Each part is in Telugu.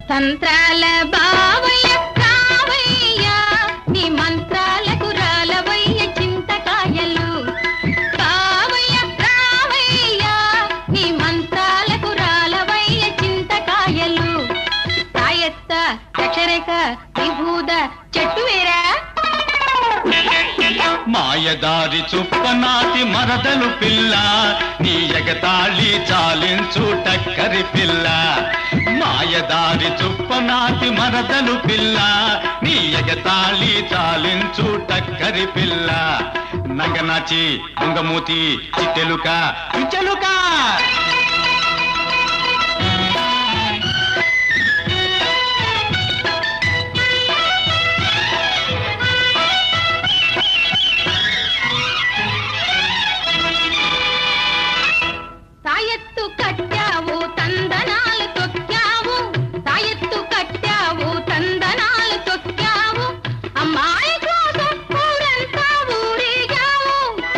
తంత్రాల బావయ్య రావయ్య నీ మంత్రాలకు రాలవయ్య చింతకాయలు బావయ్య రావయ్య నీ మంత్రాలకు రాలవయ్య చింతకాయలు సాయత్త అక్షరేఖ విభూద చెట్టు వేరా మాయదారి చుప్పనాటి మరదలు పిల్ల నీ ఎగతాళి చాలించు టక్కరి పిల్ల మాయదారి చుప్పనాటి మరదలు పిల్ల నీ ఎగతాళి చాలించు టక్కరి పిల్ల నగనాచి ఉంగమూతి చిట్టెలుక పిచ్చెలుక తాయెత్తు కట్టావు తందనాలు తొక్కావు తాయెత్తు కట్టావు తందనాలు తొక్కావు అమ్మాయి కోసం ఊరంతా ఊరేగావు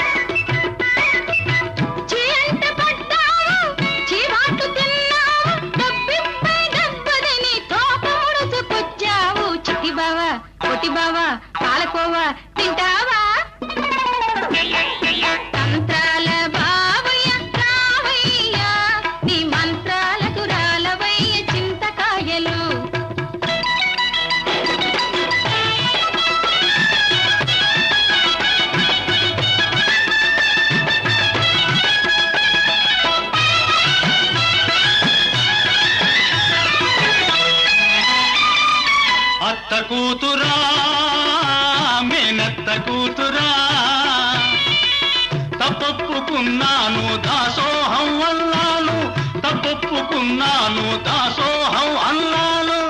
చీంట పడ్డావు చీవాటు తిన్నావు డబ్బిప్పై డబ్బదని తోక ముడుచుకొచ్చావు చిట్టి బావ కొట్టి బావ పాలకోవ తింటావా తంత్రాల బావయ్య రావయ్య నీ మంత్రాలకు రాలవయ్య చింతకాయలు అత్త కూతురా మేనత్త కూతురా తప్పొప్పుకున్నాను దాసోహం అన్నాను తప్పొప్పుకున్నాను దాసోహం అన్నాను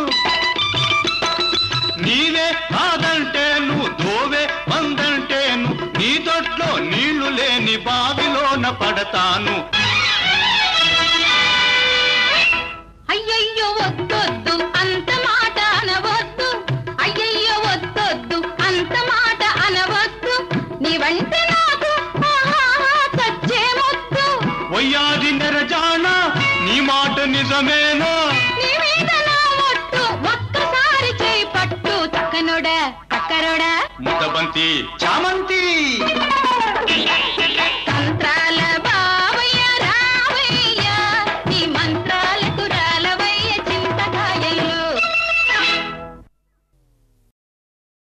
నీవే కాదంటే నువ్వు దోవే మందంటేను నీ దొట్లో నీళ్లు లేని బావిలోన పడతాను అయ్యయ్యో వద్దొద్దు అంత మాట అనవద్దు అయ్యయ్యో వద్దొద్దు అంత మాట అనవద్దు నీ వంటి నాకు ఆహాహా చచ్చే ముద్దు వయ్యాది నెరజాన నీ మాట నిజమేనా నీ మీద నా ఒట్టు ఒక్కసారి చేయి పట్టు చక్కనోడా చక్కరోడా ముద్దబంతి చామంతి